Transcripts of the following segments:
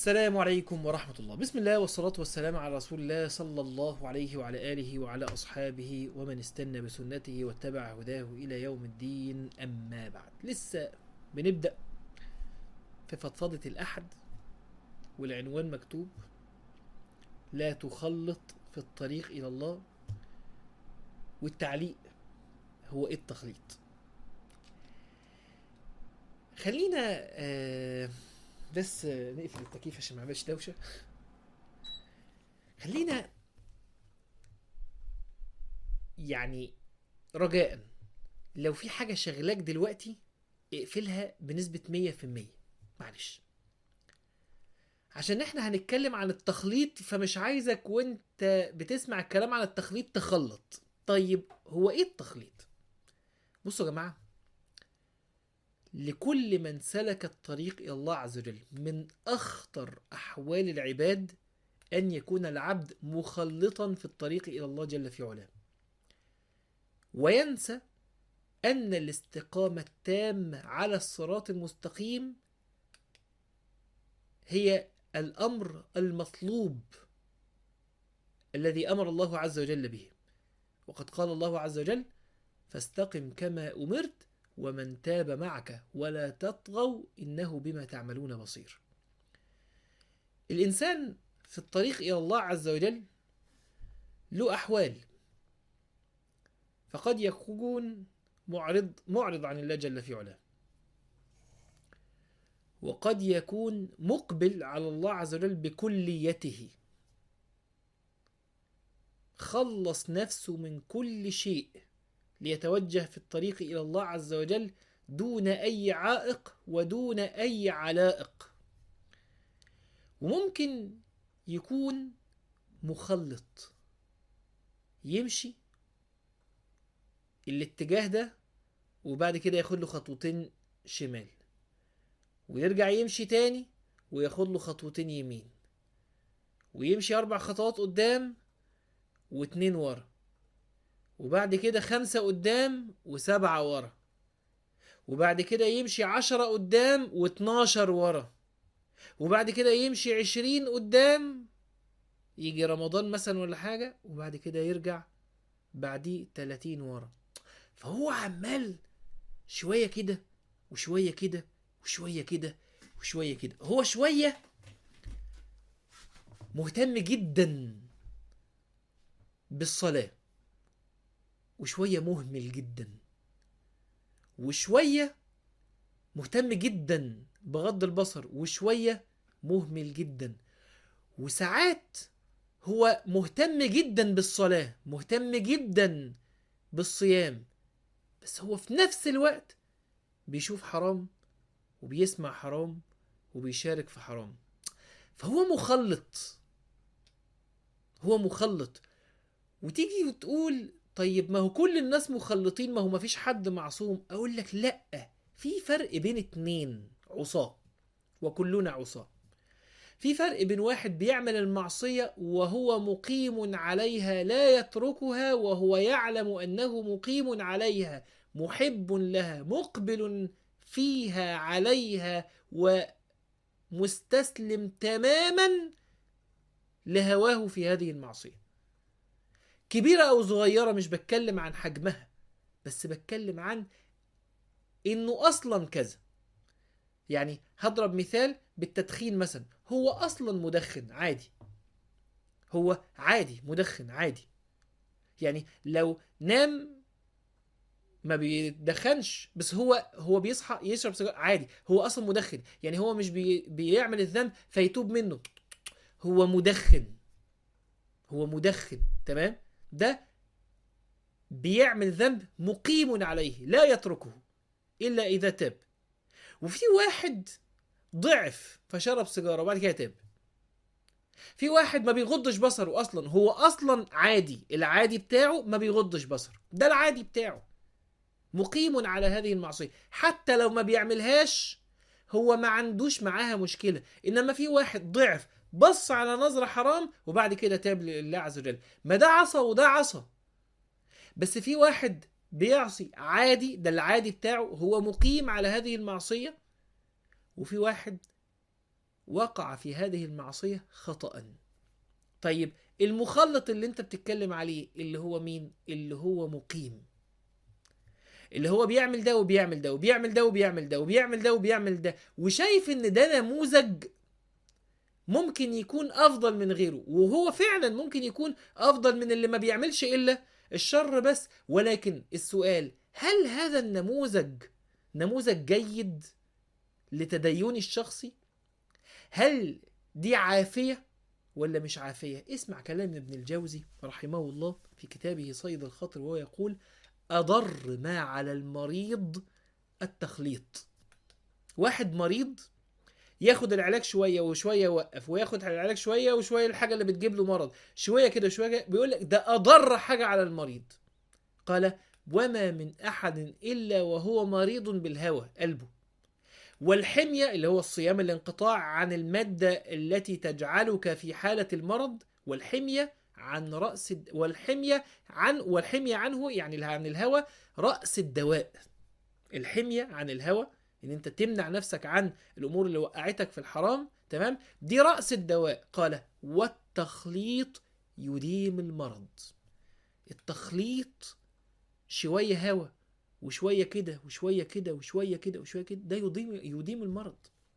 السلام عليكم ورحمة الله بسم الله والصلاة والسلام على رسول الله صلى الله عليه وعلى آله وعلى أصحابه ومن استنى بسنته واتبع هداه إلى يوم الدين أما بعد لسه بنبدأ في فضفضة الأحد والعنوان مكتوب لا تخلط في الطريق إلى الله والتعليق هو إيه التخليط خلينا آه بس نقفل التكييف عشان ما يعملش دوشه خلينا يعني رجاء لو في حاجه شغلاك دلوقتي اقفلها بنسبه 100% معلش عشان احنا هنتكلم عن التخليط فمش عايزك وانت بتسمع الكلام عن التخليط تخلط طيب هو ايه التخليط بصوا يا جماعه لكل من سلك الطريق الى الله عز وجل من اخطر احوال العباد ان يكون العبد مخلطا في الطريق الى الله جل في علاه وينسى ان الاستقامه التامه على الصراط المستقيم هي الامر المطلوب الذي امر الله عز وجل به وقد قال الله عز وجل فاستقم كما امرت ومن تاب معك ولا تطغوا انه بما تعملون بصير. الانسان في الطريق الى الله عز وجل له احوال فقد يكون معرض معرض عن الله جل في علاه. وقد يكون مقبل على الله عز وجل بكليته. خلص نفسه من كل شيء ليتوجه في الطريق الى الله عز وجل دون اي عائق ودون اي علائق وممكن يكون مخلط يمشي الاتجاه ده وبعد كده ياخد له خطوتين شمال ويرجع يمشي تاني وياخد له خطوتين يمين ويمشي اربع خطوات قدام واتنين ورا وبعد كده خمسة قدام وسبعة ورا وبعد كده يمشي عشرة قدام واتناشر ورا وبعد كده يمشي عشرين قدام يجي رمضان مثلا ولا حاجة وبعد كده يرجع بعديه تلاتين ورا فهو عمال شوية كده وشوية كده وشوية كده وشوية كده هو شوية مهتم جدا بالصلاه وشوية مهمل جدا وشوية مهتم جدا بغض البصر وشوية مهمل جدا وساعات هو مهتم جدا بالصلاة مهتم جدا بالصيام بس هو في نفس الوقت بيشوف حرام وبيسمع حرام وبيشارك في حرام فهو مخلط هو مخلط وتيجي وتقول طيب ما هو كل الناس مخلطين ما هو ما فيش حد معصوم اقول لك لا في فرق بين اتنين عصاة وكلنا عصاة في فرق بين واحد بيعمل المعصية وهو مقيم عليها لا يتركها وهو يعلم أنه مقيم عليها محب لها مقبل فيها عليها ومستسلم تماما لهواه في هذه المعصيه كبيرة أو صغيرة مش بتكلم عن حجمها بس بتكلم عن إنه أصلا كذا يعني هضرب مثال بالتدخين مثلا هو أصلا مدخن عادي هو عادي مدخن عادي يعني لو نام ما بيدخنش بس هو هو بيصحى يشرب سيجاره عادي هو اصلا مدخن يعني هو مش بي بيعمل الذنب فيتوب منه هو مدخن هو مدخن تمام ده بيعمل ذنب مقيم عليه لا يتركه الا اذا تاب وفي واحد ضعف فشرب سيجاره وبعد كده تاب في واحد ما بيغضش بصره اصلا هو اصلا عادي العادي بتاعه ما بيغضش بصره ده العادي بتاعه مقيم على هذه المعصيه حتى لو ما بيعملهاش هو ما عندوش معاها مشكله انما في واحد ضعف بص على نظرة حرام وبعد كده تاب لله عز وجل ما ده عصى وده عصى بس في واحد بيعصي عادي ده العادي بتاعه هو مقيم على هذه المعصية وفي واحد وقع في هذه المعصية خطأ طيب المخلط اللي انت بتتكلم عليه اللي هو مين اللي هو مقيم اللي هو بيعمل ده وبيعمل ده وبيعمل ده وبيعمل ده وبيعمل ده وبيعمل ده وشايف ان ده نموذج ممكن يكون افضل من غيره وهو فعلا ممكن يكون افضل من اللي ما بيعملش الا الشر بس ولكن السؤال هل هذا النموذج نموذج جيد لتديني الشخصي هل دي عافيه ولا مش عافيه اسمع كلام ابن الجوزي رحمه الله في كتابه صيد الخاطر وهو يقول اضر ما على المريض التخليط واحد مريض ياخد العلاج شويه وشويه يوقف وياخد العلاج شويه وشويه الحاجه اللي بتجيب له مرض شويه كده شويه كده بيقول لك ده اضر حاجه على المريض قال وما من احد الا وهو مريض بالهوى قلبه والحميه اللي هو الصيام الانقطاع عن الماده التي تجعلك في حاله المرض والحميه عن راس الد- والحميه عن والحميه عنه يعني عن الهوى راس الدواء الحميه عن الهوى ان انت تمنع نفسك عن الامور اللي وقعتك في الحرام تمام دي راس الدواء قال والتخليط يديم المرض التخليط شويه هوى وشويه كده وشويه كده وشويه كده وشويه كده ده يديم يديم المرض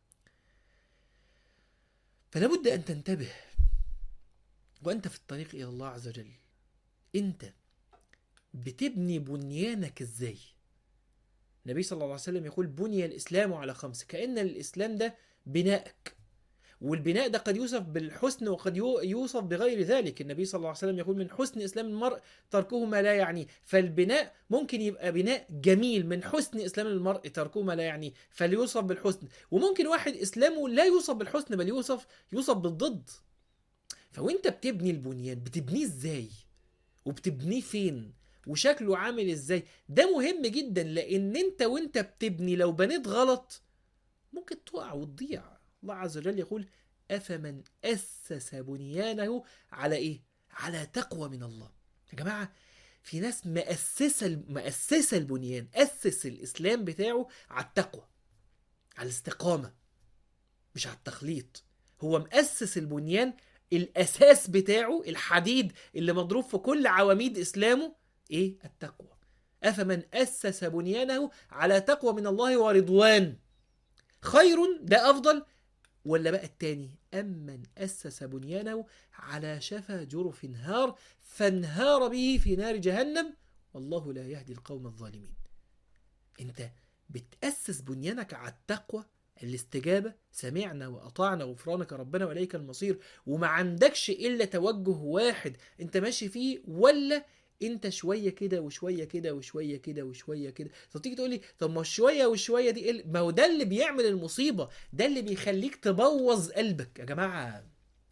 فلا بد ان تنتبه وانت في الطريق الى الله عز وجل انت بتبني بنيانك ازاي النبي صلى الله عليه وسلم يقول بني الاسلام على خمس كان الاسلام ده بنائك والبناء ده قد يوصف بالحسن وقد يو- يوصف بغير ذلك النبي صلى الله عليه وسلم يقول من حسن اسلام المرء تركه ما لا يعنيه فالبناء ممكن يبقى بناء جميل من حسن اسلام المرء تركه ما لا يعنيه فليوصف بالحسن وممكن واحد اسلامه لا يوصف بالحسن بل يوصف يوصف بالضد فوانت بتبني البنيان بتبنيه ازاي وبتبنيه فين وشكله عامل ازاي ده مهم جدا لان انت وانت بتبني لو بنيت غلط ممكن تقع وتضيع الله عز وجل يقول افمن اسس بنيانه على ايه على تقوى من الله يا جماعه في ناس مؤسسه مؤسسه البنيان اسس الاسلام بتاعه على التقوى على الاستقامه مش على التخليط هو مؤسس البنيان الاساس بتاعه الحديد اللي مضروب في كل عواميد اسلامه ايه التقوى افمن اسس بنيانه على تقوى من الله ورضوان خير ده افضل ولا بقى التاني امن اسس بنيانه على شفا جرف هار فانهار به في نار جهنم والله لا يهدي القوم الظالمين انت بتاسس بنيانك على التقوى الاستجابه سمعنا واطعنا غفرانك ربنا واليك المصير وما عندكش الا توجه واحد انت ماشي فيه ولا انت شويه كده وشويه كده وشويه كده وشويه كده طب تيجي تقول لي طب ما الشويه والشويه دي إيه؟ ما هو ده اللي بيعمل المصيبه ده اللي بيخليك تبوظ قلبك يا جماعه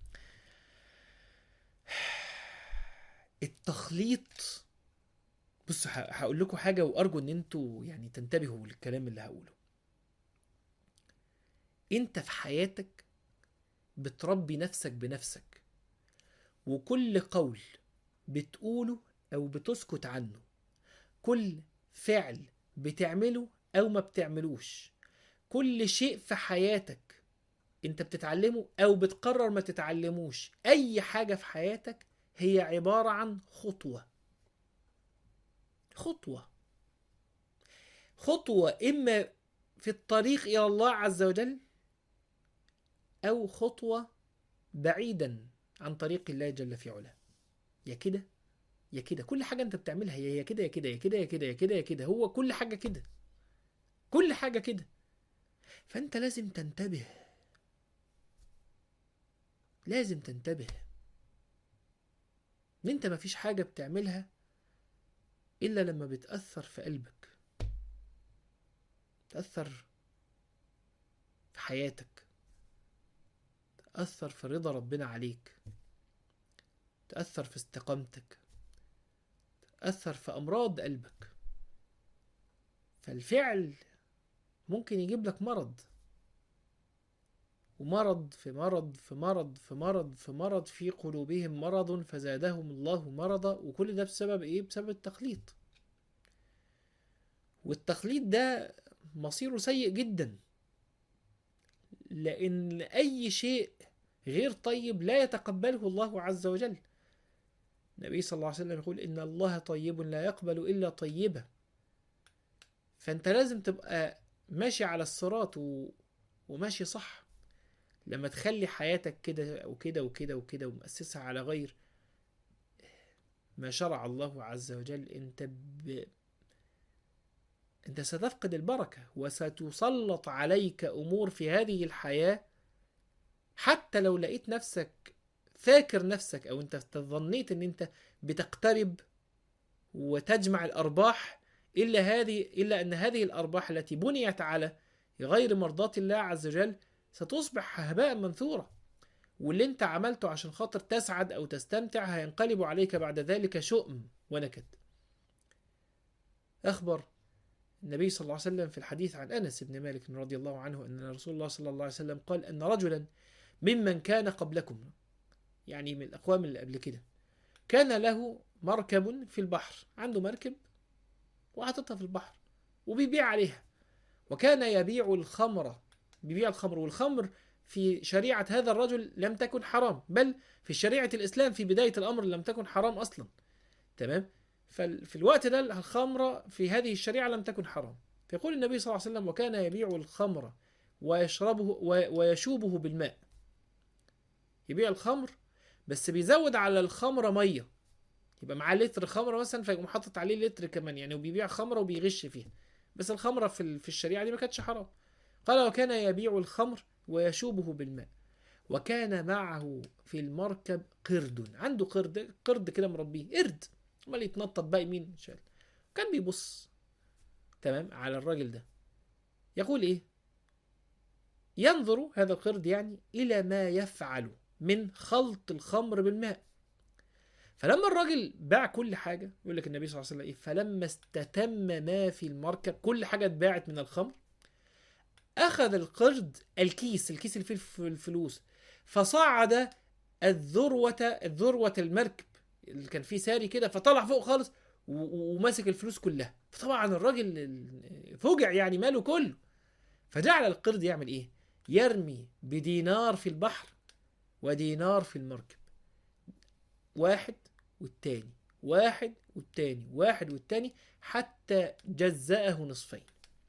التخليط بص ه- هقول لكم حاجه وارجو ان انتوا يعني تنتبهوا للكلام اللي هقوله انت في حياتك بتربي نفسك بنفسك وكل قول بتقوله او بتسكت عنه كل فعل بتعمله او ما بتعملوش كل شيء في حياتك انت بتتعلمه او بتقرر ما تتعلموش اي حاجة في حياتك هي عبارة عن خطوة خطوة خطوة اما في الطريق الى الله عز وجل او خطوة بعيدا عن طريق الله جل في علاه يا كده يا كده كل حاجه انت بتعملها هي يا كده يا كده يا كده يا كده يا كده يا كده هو كل حاجه كده كل حاجه كده فانت لازم تنتبه لازم تنتبه ان انت مفيش حاجه بتعملها الا لما بتاثر في قلبك تاثر في حياتك تاثر في رضا ربنا عليك تاثر في استقامتك تأثر في أمراض قلبك فالفعل ممكن يجيب لك مرض ومرض في مرض في مرض في مرض في مرض في قلوبهم مرض فزادهم الله مرضا وكل ده بسبب ايه بسبب التخليط والتخليط ده مصيره سيء جدا لأن أي شيء غير طيب لا يتقبله الله عز وجل النبي صلى الله عليه وسلم يقول إن الله طيب لا يقبل إلا طيبا فأنت لازم تبقى ماشي على الصراط و... وماشي صح لما تخلي حياتك كده وكده وكده وكده ومؤسسها على غير ما شرع الله عز وجل انت ب... انت ستفقد البركة وستسلط عليك امور في هذه الحياة حتى لو لقيت نفسك فاكر نفسك او انت ظنيت ان انت بتقترب وتجمع الارباح الا هذه الا ان هذه الارباح التي بنيت على غير مرضاة الله عز وجل ستصبح هباء منثورا واللي انت عملته عشان خاطر تسعد او تستمتع هينقلب عليك بعد ذلك شؤم ونكد اخبر النبي صلى الله عليه وسلم في الحديث عن انس بن مالك رضي الله عنه ان رسول الله صلى الله عليه وسلم قال ان رجلا ممن كان قبلكم يعني من الاقوام اللي قبل كده كان له مركب في البحر عنده مركب وحاططها في البحر وبيبيع عليها وكان يبيع الخمر بيبيع الخمر والخمر في شريعة هذا الرجل لم تكن حرام بل في شريعة الإسلام في بداية الأمر لم تكن حرام أصلا تمام ففي الوقت ده الخمر في هذه الشريعة لم تكن حرام فيقول النبي صلى الله عليه وسلم وكان يبيع الخمر ويشربه ويشوبه بالماء يبيع الخمر بس بيزود على الخمرة مية يبقى معاه لتر خمرة مثلا فيقوم حاطط عليه لتر كمان يعني وبيبيع خمرة وبيغش فيها بس الخمرة في في الشريعة دي ما كانتش حرام قال وكان يبيع الخمر ويشوبه بالماء وكان معه في المركب قرد عنده قرد قرد كده مربيه قرد عمال يتنطط بقى يمين شال كان بيبص تمام على الراجل ده يقول ايه ينظر هذا القرد يعني الى ما يفعل من خلط الخمر بالماء فلما الراجل باع كل حاجه يقول لك النبي صلى الله عليه وسلم ايه فلما استتم ما في المركب كل حاجه اتباعت من الخمر اخذ القرد الكيس الكيس اللي فيه الفلوس فصعد الذروه الذروه المركب اللي كان فيه ساري كده فطلع فوق خالص وماسك الفلوس كلها فطبعا الراجل فجع يعني ماله كله فجعل القرد يعمل ايه يرمي بدينار في البحر ودينار في المركب واحد والتاني واحد والتاني واحد والتاني حتى جزأه نصفين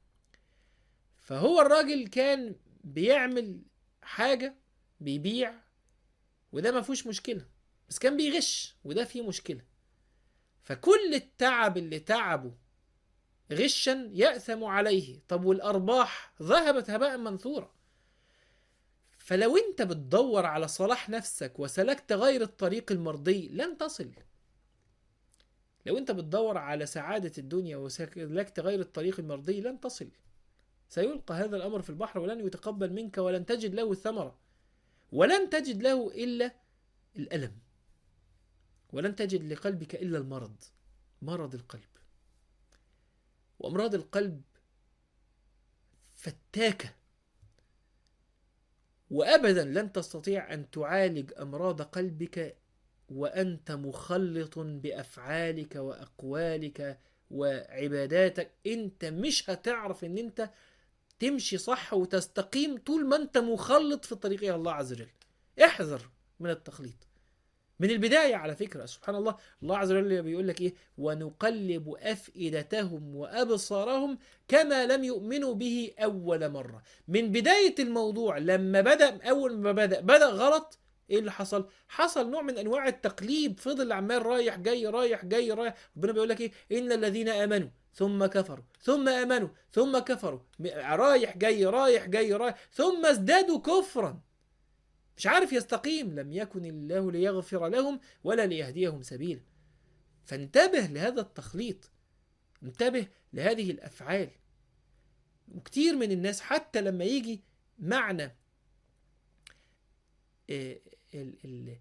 فهو الراجل كان بيعمل حاجة بيبيع وده ما فيهوش مشكلة بس كان بيغش وده فيه مشكلة فكل التعب اللي تعبه غشا يأثم عليه طب والأرباح ذهبت هباء منثورا فلو انت بتدور على صلاح نفسك وسلكت غير الطريق المرضي لن تصل لو انت بتدور على سعادة الدنيا وسلكت غير الطريق المرضي لن تصل سيلقى هذا الأمر في البحر ولن يتقبل منك ولن تجد له الثمرة ولن تجد له إلا الألم ولن تجد لقلبك إلا المرض مرض القلب وأمراض القلب فتاكة وأبدا لن تستطيع أن تعالج أمراض قلبك وأنت مخلط بأفعالك وأقوالك وعباداتك أنت مش هتعرف أن أنت تمشي صح وتستقيم طول ما أنت مخلط في طريق إلى الله عز وجل احذر من التخليط من البداية على فكرة سبحان الله الله عز وجل بيقول لك إيه ونقلب أفئدتهم وأبصارهم كما لم يؤمنوا به أول مرة من بداية الموضوع لما بدأ أول ما بدأ بدأ غلط ايه اللي حصل؟ حصل نوع من انواع التقليب فضل عمال رايح جاي رايح جاي رايح ربنا بيقول لك ايه؟ ان الذين امنوا ثم كفروا ثم امنوا ثم كفروا رايح جاي رايح جاي رايح ثم ازدادوا كفرا مش عارف يستقيم لم يكن الله ليغفر لهم ولا ليهديهم سبيلا فانتبه لهذا التخليط انتبه لهذه الافعال وكتير من الناس حتى لما يجي معنى ال ال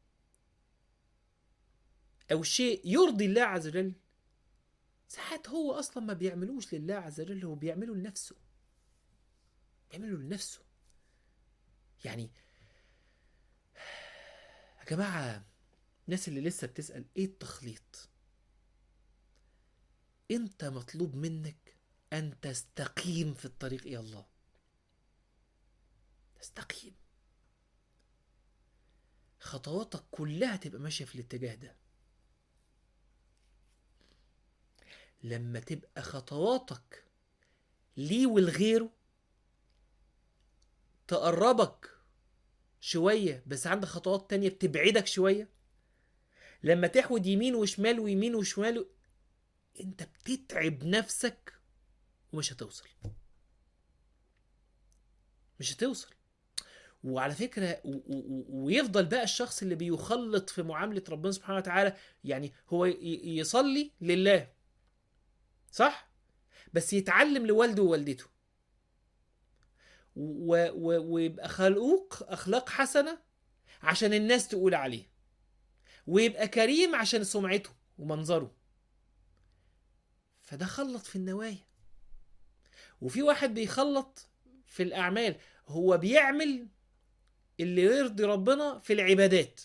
او شيء يرضي الله عز وجل ساعات هو اصلا ما بيعملوش لله عز وجل هو بيعمله لنفسه بيعمله لنفسه يعني يا جماعة الناس اللي لسه بتسأل ايه التخليط انت مطلوب منك ان تستقيم في الطريق الى الله استقيم خطواتك كلها تبقى ماشيه في الاتجاه ده لما تبقى خطواتك ليه ولغيره تقربك شوية بس عندك خطوات تانية بتبعدك شوية لما تحود يمين وشمال ويمين وشمال انت بتتعب نفسك ومش هتوصل مش هتوصل وعلى فكرة و- و- و- ويفضل بقى الشخص اللي بيخلط في معاملة ربنا سبحانه وتعالى يعني هو ي- يصلي لله صح بس يتعلم لوالده ووالدته و- و- ويبقى خلقوق اخلاق حسنه عشان الناس تقول عليه ويبقى كريم عشان سمعته ومنظره فده خلط في النوايا وفي واحد بيخلط في الاعمال هو بيعمل اللي يرضي ربنا في العبادات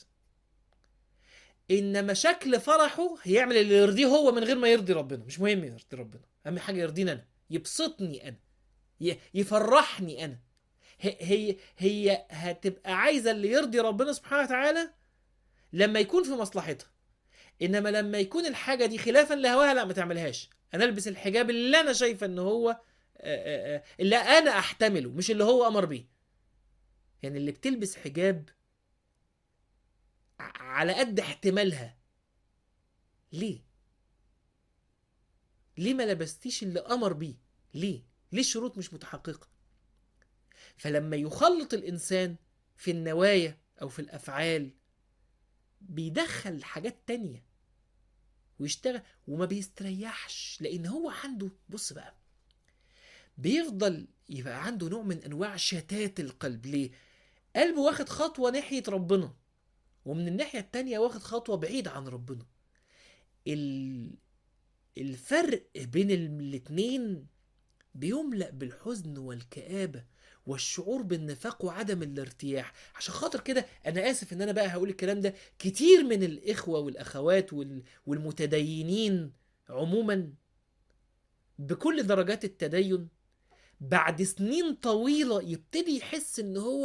انما شكل فرحه هيعمل اللي يرضيه هو من غير ما يرضي ربنا مش مهم يرضي ربنا اهم حاجه يرضيني انا يبسطني انا ي- يفرحني انا هي هي هي هتبقى عايزه اللي يرضي ربنا سبحانه وتعالى لما يكون في مصلحتها انما لما يكون الحاجه دي خلافا لهواها لا ما تعملهاش انا البس الحجاب اللي انا شايفه ان هو آه، آه، آه، اللي انا احتمله مش اللي هو امر بيه يعني اللي بتلبس حجاب ع- على قد احتمالها ليه ليه ما لبستيش اللي امر بيه ليه ليه الشروط مش متحققه فلما يخلط الانسان في النوايا او في الافعال بيدخل حاجات تانية ويشتغل وما بيستريحش لان هو عنده بص بقى بيفضل يبقى عنده نوع من انواع شتات القلب ليه قلبه واخد خطوة ناحية ربنا ومن الناحية التانية واخد خطوة بعيد عن ربنا ال... الفرق بين الاتنين بيملأ بالحزن والكآبة والشعور بالنفاق وعدم الارتياح عشان خاطر كده انا اسف ان انا بقى هقول الكلام ده كتير من الاخوة والاخوات وال... والمتدينين عموما بكل درجات التدين بعد سنين طويلة يبتدي يحس ان هو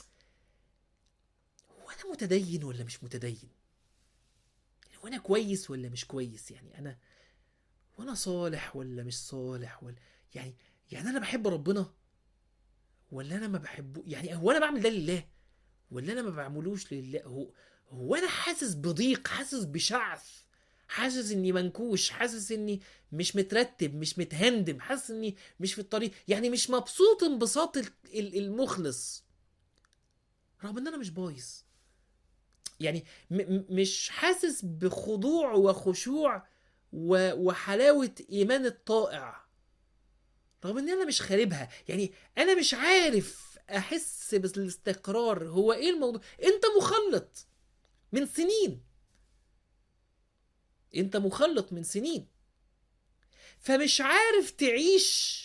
هو انا متدين ولا مش متدين هو انا كويس ولا مش كويس يعني انا وانا صالح ولا مش صالح ولا يعني يعني انا بحب ربنا ولا انا ما بحبه يعني هو انا بعمل ده لله ولا انا ما بعملوش لله هو هو انا حاسس بضيق حاسس بشعث حاسس اني منكوش حاسس اني مش مترتب مش متهندم حاسس اني مش في الطريق يعني مش مبسوط انبساط ال- ال- المخلص رغم ان انا مش بايظ يعني م- م- مش حاسس بخضوع وخشوع و- وحلاوة إيمان الطائع رغم ان انا مش خاربها يعني انا مش عارف احس بالاستقرار هو ايه الموضوع انت مخلط من سنين انت مخلط من سنين فمش عارف تعيش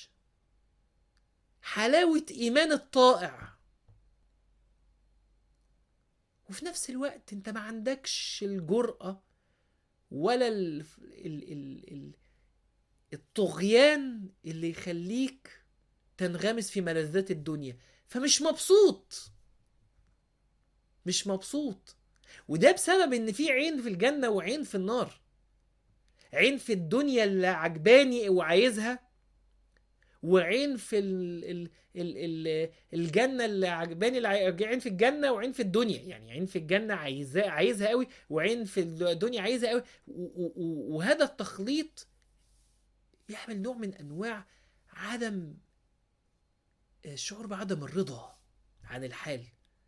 حلاوة ايمان الطائع وفي نفس الوقت انت ما عندكش الجرأة ولا ال... ال... ال... ال... الطغيان اللي يخليك تنغمس في ملذات الدنيا فمش مبسوط مش مبسوط وده بسبب ان في عين في الجنة وعين في النار عين في الدنيا اللي عجباني وعايزها وعين في ال ال ال ال الجنة اللي عجباني اللي عاي- عين في الجنة وعين في الدنيا يعني عين في الجنة عايزها عايزها قوي وعين في الدنيا عايزها قوي و- و- و- وهذا التخليط يعمل نوع من انواع عدم الشعور بعدم الرضا عن الحال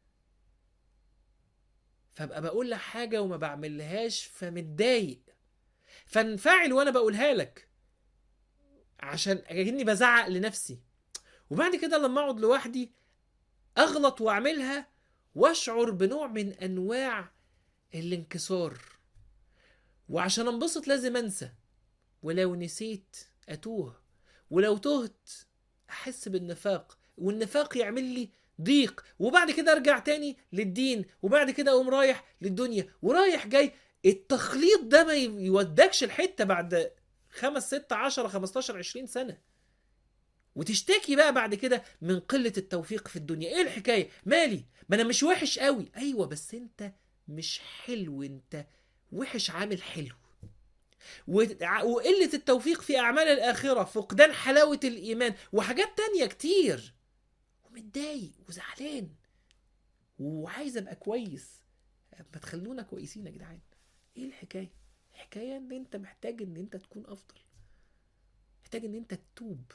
فابقى بقول لك حاجه وما بعملهاش فمتضايق فانفعل وانا بقولها لك عشان اكني بزعق لنفسي وبعد كده لما اقعد لوحدي اغلط واعملها واشعر بنوع من انواع الانكسار وعشان انبسط لازم انسى ولو نسيت اتوه ولو تهت احس بالنفاق والنفاق يعمل لي ضيق وبعد كده ارجع تاني للدين وبعد كده اقوم رايح للدنيا ورايح جاي التخليط ده ما يودكش الحته بعد خمس ست عشرة خمستاشر عشرين سنة وتشتكي بقى بعد كده من قله التوفيق في الدنيا ايه الحكايه مالي ما انا مش وحش قوي ايوه بس انت مش حلو انت وحش عامل حلو وع- وقلة التوفيق في أعمال الآخرة فقدان حلاوة الإيمان وحاجات تانية كتير ومتضايق وزعلان وعايز أبقى كويس ما تخلونا كويسين يا جدعان إيه الحكاية؟ الحكاية إن أنت محتاج إن أنت تكون أفضل محتاج إن أنت تتوب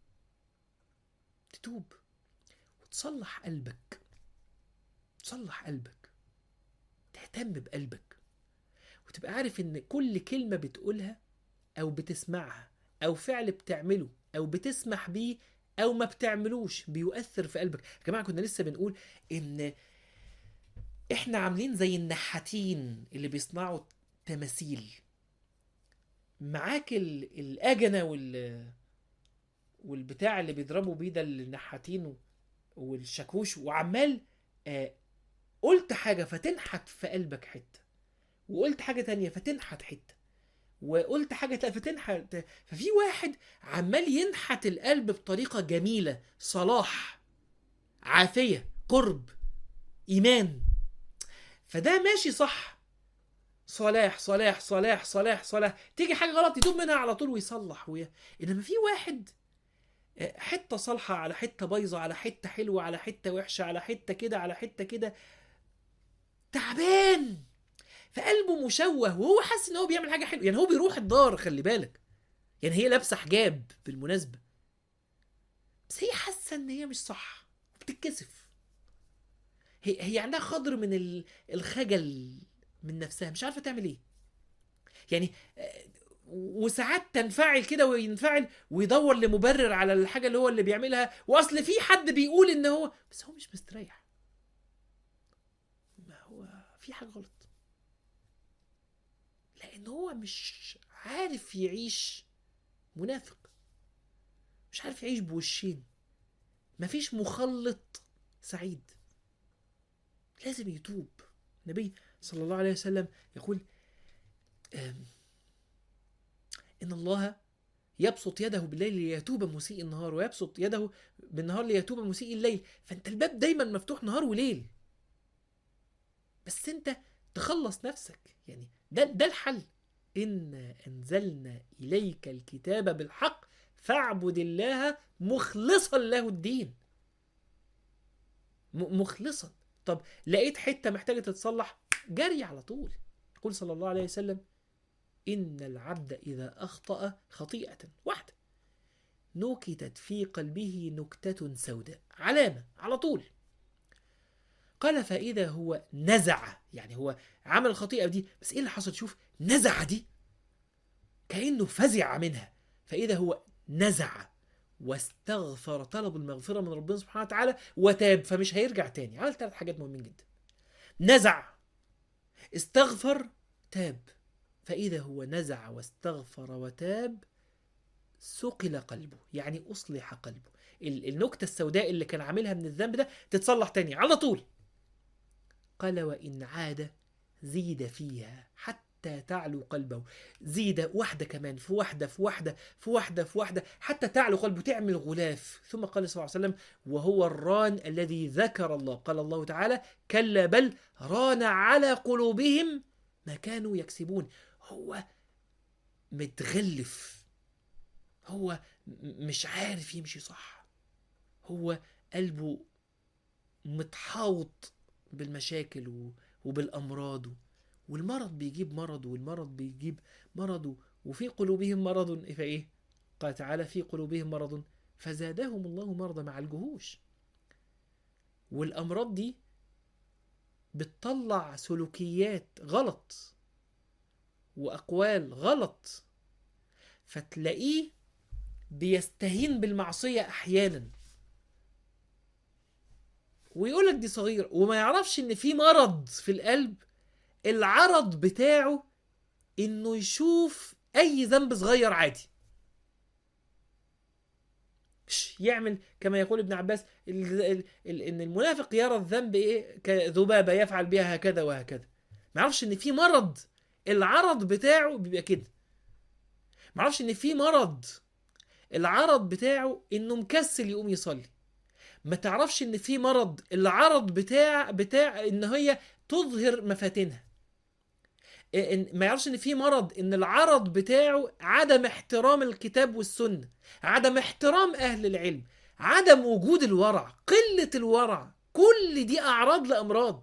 تتوب وتصلح قلبك تصلح قلبك تهتم بقلبك وتبقى عارف ان كل كلمة بتقولها او بتسمعها او فعل بتعمله او بتسمح بيه او ما بتعملوش بيؤثر في قلبك يا جماعة كنا لسه بنقول ان احنا عاملين زي النحاتين اللي بيصنعوا تماثيل معاك ال- الاجنة وال والبتاع اللي بيضربوا بيه ده النحاتين والشاكوش وعمال آه قلت حاجة فتنحت في قلبك حتة وقلت حاجة تانية فتنحت حتة وقلت حاجة تانية فتنحت ففي واحد عمال ينحت القلب بطريقة جميلة صلاح عافية قرب إيمان فده ماشي صح صلاح صلاح صلاح صلاح صلاح تيجي حاجة غلط يتوب منها على طول ويصلح وي... إنما في واحد آه، حتة صالحة على حتة بايظة على حتة حلوة على حتة وحشة على حتة كده على حتة كده تعبان فقلبه مشوه وهو حاسس ان هو بيعمل حاجه حلوه يعني هو بيروح الدار خلي بالك يعني هي لابسه حجاب بالمناسبه بس هي حاسه ان هي مش صح بتتكسف هي هي عندها خضر من ال- الخجل من نفسها مش عارفه تعمل ايه يعني آه، وساعات تنفعل كده وينفعل ويدور لمبرر على الحاجه اللي هو اللي بيعملها واصل في حد بيقول ان هو بس هو مش مستريح ما هو في حاجه غلط لان هو مش عارف يعيش منافق مش عارف يعيش بوشين مفيش مخلط سعيد لازم يتوب النبي صلى الله عليه وسلم يقول آم، ان الله يبسط يده بالليل ليتوب مسيء النهار ويبسط يده بالنهار ليتوب مسيء الليل فانت الباب دايما مفتوح نهار وليل بس انت تخلص نفسك يعني ده ده الحل إنا أنزلنا إليك الكتاب بالحق فاعبد الله مخلصا له الدين م- مخلصا طب لقيت حتة محتاجة تتصلح جري على طول يقول صلى الله عليه وسلم إن العبد إذا أخطأ خطيئة واحدة نكتت في قلبه نكتة سوداء علامة على طول قال فإذا هو نزع يعني هو عمل الخطيئة دي بس إيه اللي حصل شوف نزع دي كأنه فزع منها فإذا هو نزع واستغفر طلب المغفرة من ربنا سبحانه وتعالى وتاب فمش هيرجع تاني عمل ثلاث حاجات مهمين جدا نزع استغفر تاب فإذا هو نزع واستغفر وتاب سقل قلبه يعني أصلح قلبه ال- النكتة السوداء اللي كان عاملها من الذنب ده تتصلح تاني على طول قال وإن عاد زيد فيها حتى تعلو قلبه زيد واحدة كمان في واحدة في واحدة في واحدة في واحدة حتى تعلو قلبه تعمل غلاف ثم قال صلى الله عليه وسلم وهو الران الذي ذكر الله قال الله تعالى كلا بل ران على قلوبهم ما كانوا يكسبون هو متغلف هو م- مش عارف يمشي صح هو قلبه متحاوط بالمشاكل و- وبالامراض و- والمرض بيجيب مرض والمرض بيجيب مرض وفي قلوبهم مرض فايه قال تعالى في قلوبهم مرض فزادهم الله مرضى مع الجهوش والامراض دي بتطلع سلوكيات غلط واقوال غلط فتلاقيه بيستهين بالمعصيه احيانا ويقول لك دي صغيره وما يعرفش ان في مرض في القلب العرض بتاعه انه يشوف اي ذنب صغير عادي ش- يعمل كما يقول ابن عباس ال- ال- ال- ان المنافق يرى الذنب ايه كذبابه يفعل بها هكذا وهكذا ما يعرفش ان في مرض العرض بتاعه بيبقى كده ما يعرفش ان في مرض العرض بتاعه انه مكسل يقوم يصلي ما تعرفش ان في مرض العرض بتاع بتاع ان هي تظهر مفاتنها إن ما يعرفش ان في مرض ان العرض بتاعه عدم احترام الكتاب والسنه عدم احترام اهل العلم عدم وجود الورع قله الورع كل دي اعراض لامراض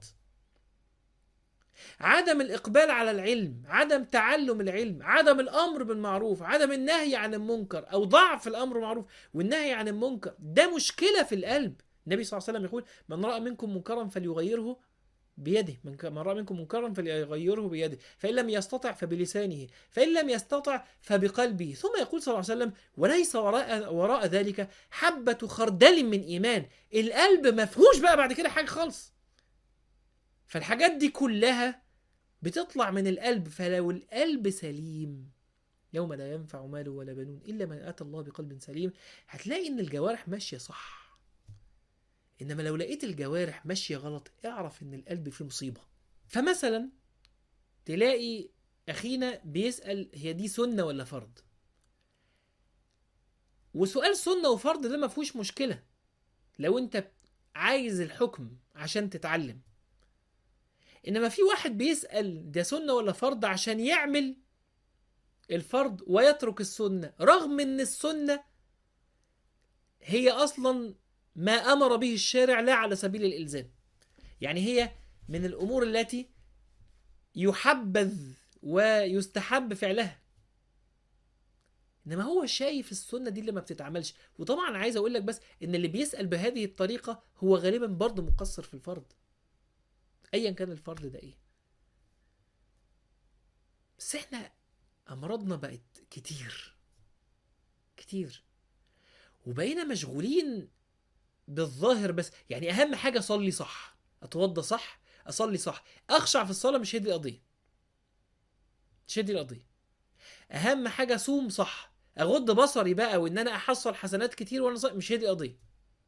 عدم الاقبال على العلم عدم تعلم العلم عدم الامر بالمعروف عدم النهي عن المنكر او ضعف الامر بالمعروف والنهي عن المنكر ده مشكله في القلب النبي صلى الله عليه وسلم يقول من راى منكم منكرا فليغيره بيده من من راى منكم منكرا فليغيره بيده فان لم يستطع فبلسانه فان لم يستطع فبقلبه ثم يقول صلى الله عليه وسلم وليس وراء وراء ذلك حبه خردل من ايمان القلب ما فيهوش بقى بعد كده حاجه خالص فالحاجات دي كلها بتطلع من القلب فلو القلب سليم يوم لا ينفع مال ولا بنون الا من اتى الله بقلب سليم هتلاقي ان الجوارح ماشيه صح انما لو لقيت الجوارح ماشيه غلط اعرف ان القلب فيه مصيبه فمثلا تلاقي اخينا بيسال هي دي سنه ولا فرض وسؤال سنه وفرض ده ما فيهوش مشكله لو انت عايز الحكم عشان تتعلم انما في واحد بيسال ده سنه ولا فرض عشان يعمل الفرض ويترك السنه رغم ان السنه هي اصلا ما امر به الشارع لا على سبيل الالزام يعني هي من الامور التي يحبذ ويستحب فعلها انما هو شايف السنه دي اللي ما بتتعملش وطبعا عايز اقول لك بس ان اللي بيسال بهذه الطريقه هو غالبا برضه مقصر في الفرض ايا كان الفرض ده ايه بس احنا امراضنا بقت كتير كتير وبقينا مشغولين بالظاهر بس يعني اهم حاجه اصلي صح اتوضى صح اصلي صح اخشع في الصلاه مش هي دي القضيه مش هي دي القضيه اهم حاجه اصوم صح اغض بصري بقى وان انا احصل حسنات كتير وانا صح مش هي دي القضيه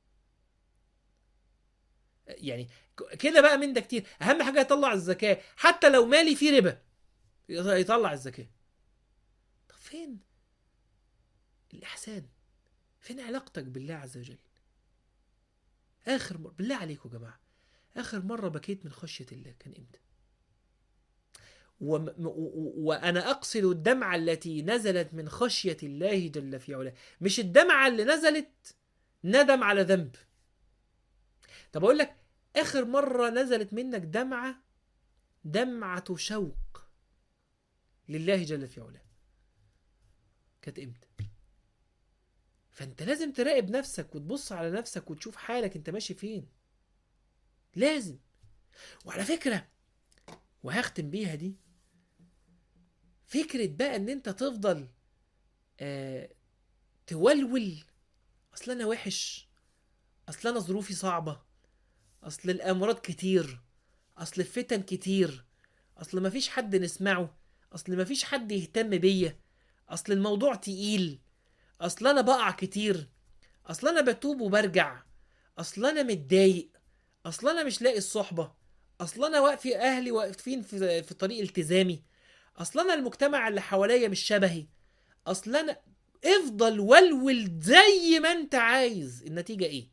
يعني كده بقى من ده كتير اهم حاجه يطلع الزكاه حتى لو مالي فيه ربا يطلع الزكاه طب فين الاحسان فين علاقتك بالله عز وجل اخر مره بالله عليكم يا جماعه اخر مره بكيت من خشيه الله كان امتى وم... و... وانا اقصد الدمعه التي نزلت من خشيه الله جل في علاه مش الدمعه اللي نزلت ندم على ذنب طب اقول لك اخر مره نزلت منك دمعه دمعه شوق لله جل في علاه كانت امتى فانت لازم تراقب نفسك وتبص على نفسك وتشوف حالك انت ماشي فين لازم وعلى فكره وهختم بيها دي فكره بقى ان انت تفضل آه تولول اصل انا وحش اصل انا ظروفي صعبه اصل الامراض كتير اصل الفتن كتير اصل مفيش حد نسمعه اصل مفيش حد يهتم بيا اصل الموضوع تقيل اصل انا بقع كتير اصل انا بتوب وبرجع اصل انا متضايق اصل انا مش لاقي الصحبه اصل انا واقف اهلي واقفين في في طريق التزامي اصل انا المجتمع اللي حواليا مش شبهي اصل انا افضل ولول زي ما انت عايز النتيجه ايه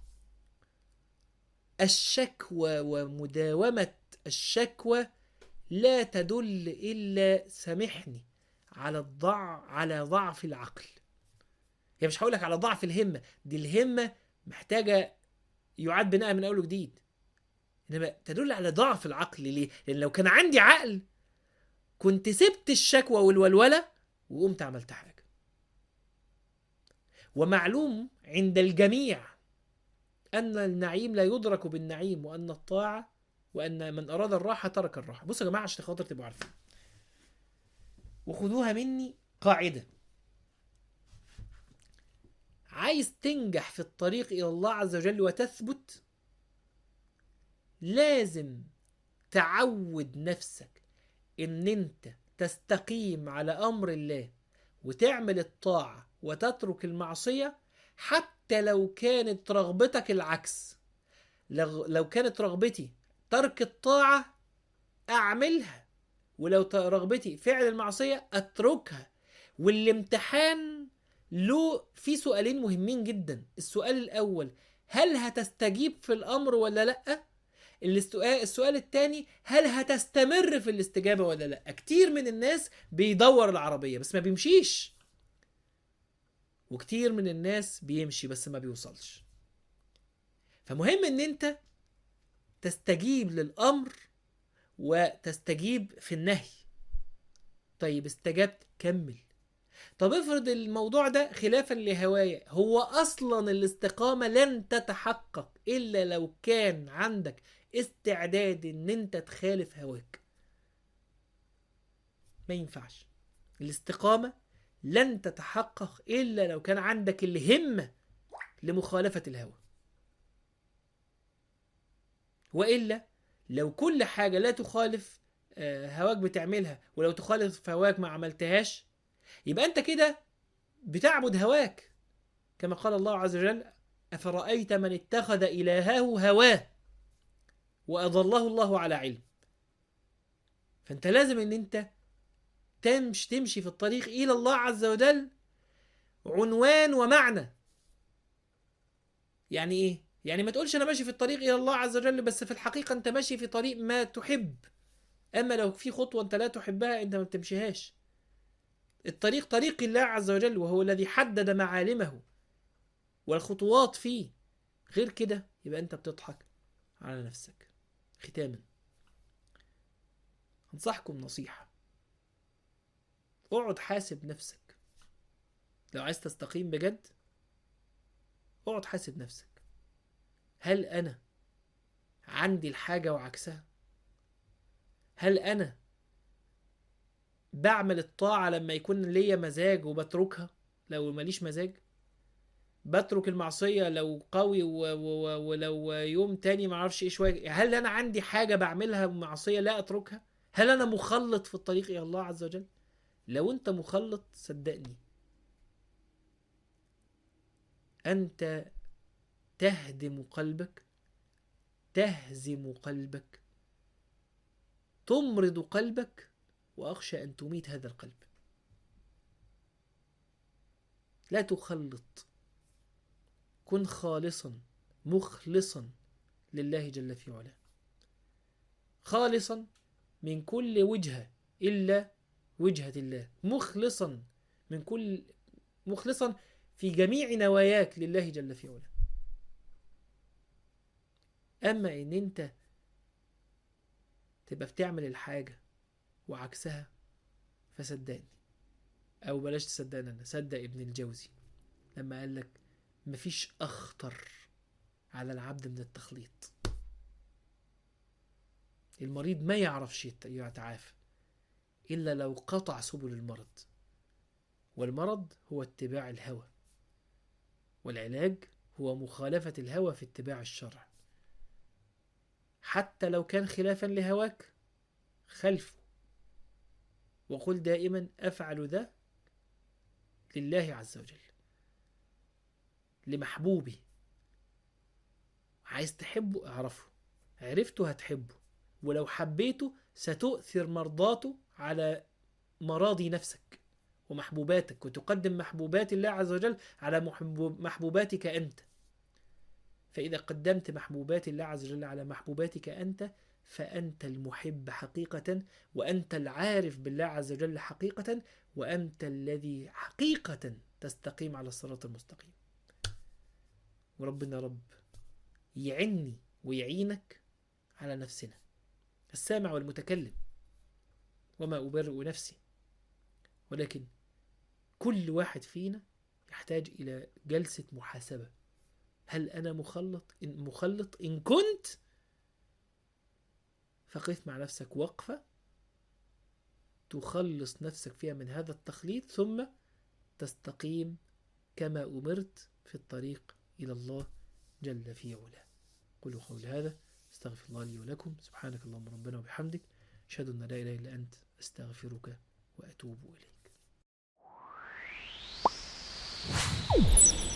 الشكوى ومداومه الشكوى لا تدل الا سامحني على الضع على ضعف العقل هي مش هقول لك على ضعف الهمه دي الهمه محتاجه يعاد بناء من اول وجديد انما تدل على ضعف العقل ليه لان لو كان عندي عقل كنت سبت الشكوى والولوله وقمت عملت حاجه ومعلوم عند الجميع ان النعيم لا يدرك بالنعيم وان الطاعه وان من اراد الراحه ترك الراحه بصوا يا جماعه عشان خاطر تبقوا عارفين وخدوها مني قاعده عايز تنجح في الطريق الى الله عز وجل وتثبت لازم تعود نفسك ان انت تستقيم على امر الله وتعمل الطاعه وتترك المعصيه حتى لو كانت رغبتك العكس لو كانت رغبتي ترك الطاعه اعملها ولو رغبتي فعل المعصيه اتركها والامتحان له في سؤالين مهمين جدا السؤال الاول هل هتستجيب في الامر ولا لا الاستؤ- السؤال الثاني هل هتستمر في الاستجابه ولا لا كتير من الناس بيدور العربيه بس ما بيمشيش وكتير من الناس بيمشي بس ما بيوصلش فمهم ان انت تستجيب للامر وتستجيب في النهي طيب استجبت كمل طب افرض الموضوع ده خلافا لهواية هو اصلا الاستقامة لن تتحقق الا لو كان عندك استعداد ان انت تخالف هواك ما ينفعش الاستقامة لن تتحقق الا لو كان عندك الهمة لمخالفة الهوى والا لو كل حاجة لا تخالف آه، هواك بتعملها ولو تخالف هواك ما عملتهاش يبقى انت كده بتعبد هواك كما قال الله عز وجل أفرأيت من اتخذ إلهه هواه وأضله الله على علم فأنت لازم أن أنت تمشي تمشي في الطريق إلى الله عز وجل عنوان ومعنى يعني إيه؟ يعني ما تقولش أنا ماشي في الطريق إلى الله عز وجل بس في الحقيقة أنت ماشي في طريق ما تحب أما لو في خطوة أنت لا تحبها أنت ما بتمشيهاش الطريق طريق الله عز وجل وهو الذي حدد معالمه والخطوات فيه غير كده يبقى انت بتضحك على نفسك ختاما انصحكم نصيحة اقعد حاسب نفسك لو عايز تستقيم بجد اقعد حاسب نفسك هل انا عندي الحاجة وعكسها هل انا بعمل الطاعة لما يكون ليا مزاج وبتركها لو ماليش مزاج بترك المعصية لو قوي و... و... ولو يوم تاني معرفش ايه شوية هل انا عندي حاجة بعملها معصية لا اتركها هل انا مخلط في الطريق الى الله عز وجل لو انت مخلط صدقني انت تهدم قلبك تهزم قلبك تمرض قلبك واخشى ان تميت هذا القلب لا تخلط كن خالصا مخلصا لله جل في علاه خالصا من كل وجهه الا وجهه الله مخلصا من كل مخلصا في جميع نواياك لله جل في علاه اما ان انت تبقى بتعمل الحاجه وعكسها فصدقني او بلاش تصدقني انا صدق ابن الجوزي لما قال لك مفيش اخطر على العبد من التخليط المريض ما يعرفش يت- يتعافى الا لو قطع سبل المرض والمرض هو اتباع الهوى والعلاج هو مخالفة الهوى في اتباع الشرع حتى لو كان خلافا لهواك خلفه وقل دائما أفعل ذا لله عز وجل لمحبوبي عايز تحبه اعرفه عرفته هتحبه ولو حبيته ستؤثر مرضاته على مراضي نفسك ومحبوباتك وتقدم محبوبات الله عز وجل على محبوب محبوباتك أنت فإذا قدمت محبوبات الله عز وجل على محبوباتك أنت فأنت المحب حقيقة وأنت العارف بالله عز وجل حقيقة وأنت الذي حقيقة تستقيم على الصراط المستقيم وربنا رب يعني ويعينك على نفسنا السامع والمتكلم وما أبرئ نفسي ولكن كل واحد فينا يحتاج إلى جلسة محاسبة هل أنا مخلط إن مخلط إن كنت فقف مع نفسك وقفة تخلص نفسك فيها من هذا التخليط ثم تستقيم كما أمرت في الطريق إلى الله جل في علاه قولوا قولي هذا استغفر الله لي ولكم سبحانك اللهم ربنا وبحمدك أشهد أن لا إله إلا أنت أستغفرك وأتوب إليك